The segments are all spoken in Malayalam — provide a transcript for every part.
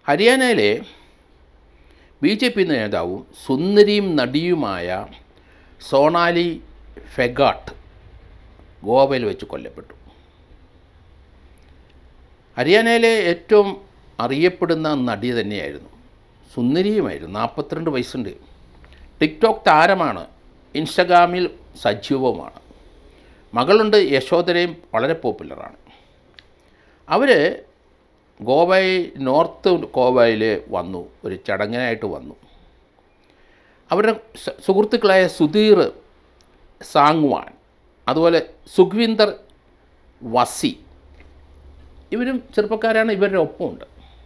ഹരിയാനയിലെ ബി ജെ പി നേതാവും സുന്ദരിയും നടിയുമായ സോണാലി ഫെഗാട്ട് ഗോവയിൽ വെച്ച് കൊല്ലപ്പെട്ടു ഹരിയാനയിലെ ഏറ്റവും അറിയപ്പെടുന്ന നടി തന്നെയായിരുന്നു സുന്ദരിയുമായിരുന്നു നാൽപ്പത്തിരണ്ട് വയസ്സുണ്ട് ടിക്ടോക്ക് താരമാണ് ഇൻസ്റ്റഗ്രാമിൽ സജീവവുമാണ് മകളുണ്ട് യശോധരയും വളരെ പോപ്പുലറാണ് അവർ ഗോവയിൽ നോർത്ത് ഗോവയിൽ വന്നു ഒരു ചടങ്ങിനായിട്ട് വന്നു അവരുടെ സ- സുഹൃത്തുക്കളായ സുധീർ സാങ്വാൻ അതുപോലെ സുഖ്വിന്ദർ വസി ഇവരും ചെറുപ്പക്കാരാണ് ഇവരുടെ ഒപ്പമുണ്ട്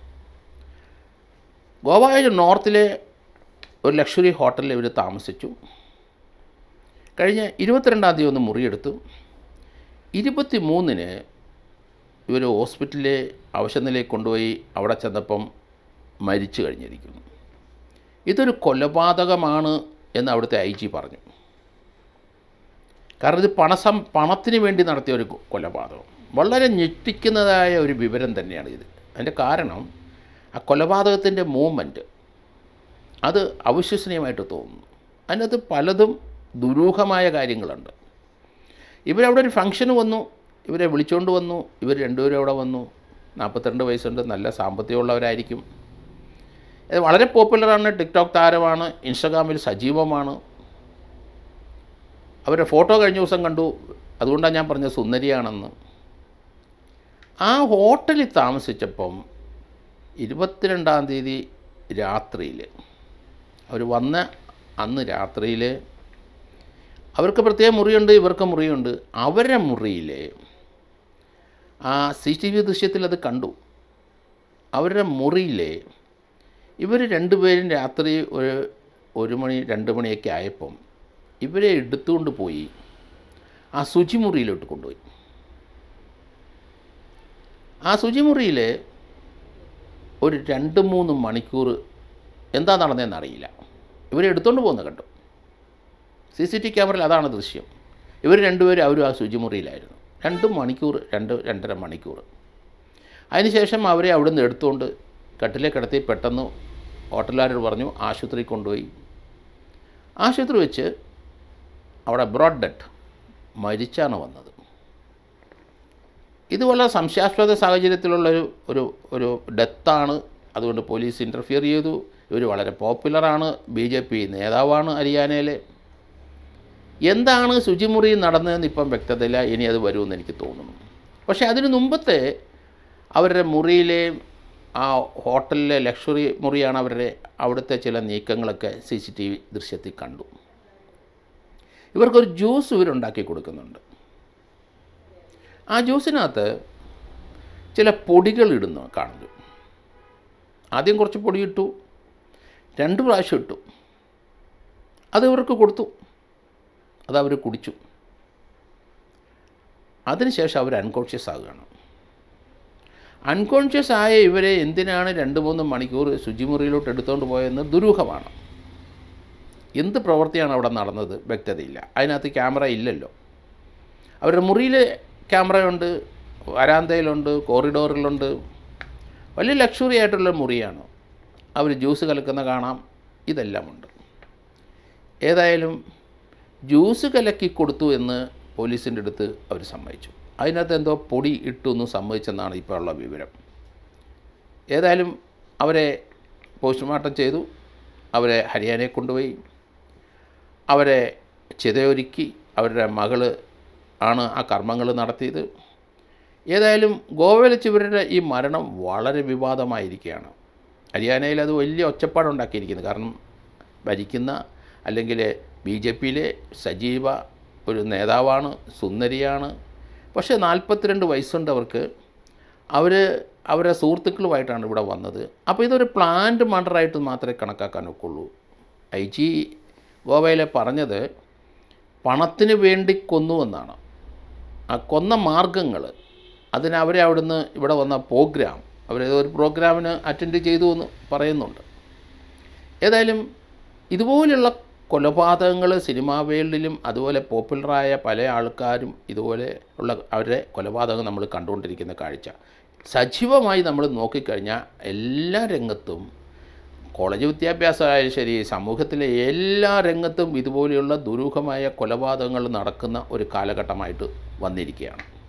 ഗോവയിൽ നോർത്തിലെ ഒരു ലക്ഷറി ഹോട്ടലിൽ ഇവർ താമസിച്ചു കഴിഞ്ഞ ഇരുപത്തിരണ്ടാം തീയതി ഒന്ന് മുറിയെടുത്തു ഇരുപത്തി മൂന്നിന് ഇവർ ഹോസ്പിറ്റലിലെ അവശനിലയിൽ കൊണ്ടുപോയി അവിടെ ചെന്നപ്പം മരിച്ചു കഴിഞ്ഞിരിക്കുന്നു ഇതൊരു കൊലപാതകമാണ് എന്ന് അവിടുത്തെ ഐ ജി പറഞ്ഞു കാരണം ഇത് പണസം പണത്തിന് വേണ്ടി നടത്തിയ ഒരു കൊ- കൊലപാതകം വളരെ ഞെട്ടിക്കുന്നതായ ഒരു വിവരം തന്നെയാണ് ഇത് അതിൻ്റെ കാരണം ആ കൊലപാതകത്തിൻ്റെ മൂവ്മെൻറ്റ് അത് അവിശ്വസനീയമായിട്ട് തോന്നുന്നു അതിനകത്ത് പലതും ദുരൂഹമായ കാര്യങ്ങളുണ്ട് ഇവരവിടെ ഒരു ഫംഗ്ഷന് വന്നു ഇവരെ വിളിച്ചുകൊണ്ട് വന്നു ഇവർ രണ്ടുപേരും അവിടെ വന്നു നാൽപ്പത്തിരണ്ട് വയസ്സുണ്ട് നല്ല സാമ്പത്തികമുള്ളവരായിരിക്കും ഇത് വളരെ പോപ്പുലറാണ് ടിക്ടോക്ക് താരമാണ് ഇൻസ്റ്റഗ്രാമിൽ സജീവമാണ് അവരുടെ ഫോട്ടോ കഴിഞ്ഞ ദിവസം കണ്ടു അതുകൊണ്ടാണ് ഞാൻ പറഞ്ഞത് സുന്ദരിയാണെന്ന് ആ ഹോട്ടലിൽ താമസിച്ചപ്പം ഇരുപത്തിരണ്ടാം തീയതി രാത്രിയിൽ അവർ വന്ന അന്ന് രാത്രിയിൽ അവർക്ക് പ്രത്യേക മുറിയുണ്ട് ഇവർക്ക് മുറിയുണ്ട് അവരുടെ മുറിയിൽ ആ സി ടി വി ദൃശ്യത്തിൽ അത് കണ്ടു അവരുടെ മുറിയിൽ ഇവർ രണ്ടുപേരും രാത്രി ഒരു ഒരു മണി രണ്ട് മണിയൊക്കെ ആയപ്പം ഇവരെ എടുത്തുകൊണ്ട് പോയി ആ ശുചിമുറിയിലോട്ട് കൊണ്ടുപോയി ആ ശുചിമുറിയിൽ ഒരു രണ്ട് മൂന്ന് മണിക്കൂർ എന്താ നടന്നതെന്ന് അറിയില്ല ഇവരെ എടുത്തുകൊണ്ട് പോകുന്ന കണ്ടു സി സി ടി ക്യാമറയിൽ അതാണ് ദൃശ്യം ഇവർ രണ്ടുപേരും അവരും ആ ശുചിമുറിയിലായിരുന്നു രണ്ട് മണിക്കൂർ രണ്ട് രണ്ടര മണിക്കൂർ അതിനുശേഷം അവരെ അവിടുന്ന് എടുത്തുകൊണ്ട് കട്ടിലെ കിടത്തി പെട്ടെന്ന് ഹോട്ടലുകാരോട് പറഞ്ഞു ആശുപത്രിയിൽ കൊണ്ടുപോയി ആശുപത്രി വെച്ച് അവിടെ ബ്രോഡ് ഡെഡ് മരിച്ചാണ് വന്നത് ഇത് വളരെ സംശയാസ്പദ സാഹചര്യത്തിലുള്ളൊരു ഒരു ഒരു ഡെത്താണ് അതുകൊണ്ട് പോലീസ് ഇൻ്റർഫിയർ ചെയ്തു ഇവർ വളരെ പോപ്പുലറാണ് ബി ജെ പി നേതാവാണ് ഹരിയാനയിലെ എന്താണ് ശുചിമുറിയിൽ നടന്നതെന്ന് ഇപ്പം വ്യക്തതയില്ല ഇനി അത് വരുമെന്ന് എനിക്ക് തോന്നുന്നു പക്ഷേ അതിന് മുമ്പത്തെ അവരുടെ മുറിയിലെ ആ ഹോട്ടലിലെ ലക്ഷറി മുറിയാണ് അവരുടെ അവിടുത്തെ ചില നീക്കങ്ങളൊക്കെ സി സി ടി വി ദൃശ്യത്തിൽ കണ്ടു ഇവർക്കൊരു ജ്യൂസ് ഇവരുണ്ടാക്കി കൊടുക്കുന്നുണ്ട് ആ ജ്യൂസിനകത്ത് ചില പൊടികൾ ഇടുന്നു കാണുന്നു ആദ്യം കുറച്ച് പൊടി ഇട്ടു രണ്ട് പ്രാവശ്യം ഇട്ടു അത് ഇവർക്ക് കൊടുത്തു അത് അവർ കുടിച്ചു അതിനുശേഷം അവർ അൺകോൺഷ്യസ് ആകുകയാണ് അൺകോൺഷ്യസ് ആയ ഇവരെ എന്തിനാണ് രണ്ട് മൂന്ന് മണിക്കൂർ ശുചിമുറിയിലോട്ട് എടുത്തുകൊണ്ട് പോയതെന്ന് ദുരൂഹമാണ് എന്ത് പ്രവൃത്തിയാണ് അവിടെ നടന്നത് വ്യക്തതയില്ല അതിനകത്ത് ക്യാമറ ഇല്ലല്ലോ അവരുടെ മുറിയിൽ ക്യാമറയുണ്ട് വരാന്തയിലുണ്ട് കോറിഡോറിലുണ്ട് വലിയ ലക്ഷറി ആയിട്ടുള്ള മുറിയാണ് അവർ ജ്യൂസ് കലക്കുന്ന കാണാം ഇതെല്ലാമുണ്ട് ഏതായാലും ജ്യൂസ് കലക്കി കൊടുത്തു എന്ന് പോലീസിൻ്റെ അടുത്ത് അവർ സമ്മതിച്ചു അതിനകത്ത് എന്തോ പൊടി ഇട്ടു എന്ന് സമ്മതിച്ചെന്നാണ് ഇപ്പോൾ ഉള്ള വിവരം ഏതായാലും അവരെ പോസ്റ്റ്മോർട്ടം ചെയ്തു അവരെ ഹരിയാനയിൽ കൊണ്ടുപോയി അവരെ ചിതയൊരുക്കി അവരുടെ മകള് ആണ് ആ കർമ്മങ്ങൾ നടത്തിയത് ഏതായാലും ഗോവയിൽ വെച്ച് ഇവരുടെ ഈ മരണം വളരെ വിവാദമായിരിക്കുകയാണ് ഹരിയാനയിൽ അത് വലിയ ഒച്ചപ്പാടുണ്ടാക്കിയിരിക്കുന്നത് കാരണം ഭരിക്കുന്ന അല്ലെങ്കിൽ ബി ജെ പിയിലെ സജീവ ഒരു നേതാവാണ് സുന്ദരിയാണ് പക്ഷേ നാൽപ്പത്തിരണ്ട് വയസ്സുണ്ട് അവർക്ക് അവർ അവരുടെ സുഹൃത്തുക്കളുമായിട്ടാണ് ഇവിടെ വന്നത് അപ്പോൾ ഇതൊരു പ്ലാന്റ് മർഡറായിട്ട് മാത്രമേ കണക്കാക്കാൻ ഒക്കുള്ളൂ ഐ ജി ഗോവയിലെ പറഞ്ഞത് പണത്തിന് വേണ്ടി കൊന്നുവെന്നാണ് ആ കൊന്ന മാർഗങ്ങൾ അതിന് അവരെ അവിടുന്ന് ഇവിടെ വന്ന പ്രോഗ്രാം അവരേതോ ഒരു പ്രോഗ്രാമിന് അറ്റൻഡ് ചെയ്തു എന്ന് പറയുന്നുണ്ട് ഏതായാലും ഇതുപോലെയുള്ള കൊലപാതകങ്ങൾ സിനിമാ വേൾഡിലും അതുപോലെ പോപ്പുലറായ പല ആൾക്കാരും ഇതുപോലെ ഉള്ള അവരുടെ കൊലപാതകം നമ്മൾ കണ്ടുകൊണ്ടിരിക്കുന്ന കാഴ്ച സജീവമായി നമ്മൾ നോക്കിക്കഴിഞ്ഞാൽ എല്ലാ രംഗത്തും കോളേജ് വിദ്യാഭ്യാസമായാലും ശരി സമൂഹത്തിലെ എല്ലാ രംഗത്തും ഇതുപോലെയുള്ള ദുരൂഹമായ കൊലപാതകങ്ങൾ നടക്കുന്ന ഒരു കാലഘട്ടമായിട്ട് വന്നിരിക്കുകയാണ്